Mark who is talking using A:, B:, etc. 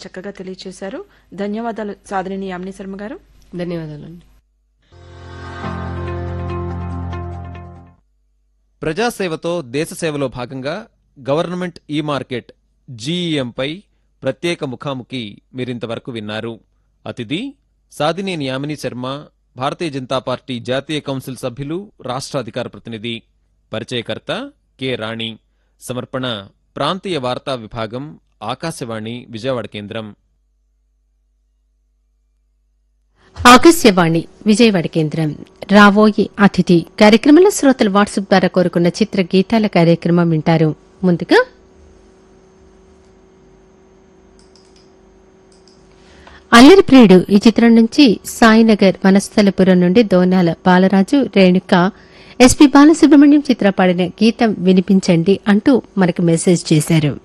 A: చక్కగా తెలియజేశారు ధన్యవాదాలు సాధనని యామిని శర్మ గారు
B: ధన్యవాదాలండి
C: ప్రజాసేవతో దేశసేవలో భాగంగా గవర్నమెంట్ ఈ మార్కెట్ జీఈఎంపై ప్రత్యేక ముఖాముఖి మీరింతవరకు విన్నారు అతిథి సాదినేని యామిని శర్మ భారతీయ జనతా పార్టీ జాతీయ కౌన్సిల్ సభ్యులు రాష్ట్ర అధికార ప్రతినిధి పరిచయకర్త కె రాణి సమర్పణ ప్రాంతీయ వార్తా విభాగం ఆకాశవాణి విజయవాడ కేంద్రం
B: ఆకాశవాణి విజయవాడ కేంద్రం రావోయి అతిథి కార్యక్రమంలో శ్రోతలు వాట్సాప్ ద్వారా కోరుకున్న చిత్ర గీతాల కార్యక్రమం వింటారు ముందుగా అల్లరి ప్రియుడు ఈ చిత్రం నుంచి సాయినగర్ వనస్థలపురం నుండి దోనాల బాలరాజు రేణుక ఎస్పీ బాలసుబ్రహ్మణ్యం చిత్ర పాడిన గీతం వినిపించండి అంటూ మనకు మెసేజ్ చేశారు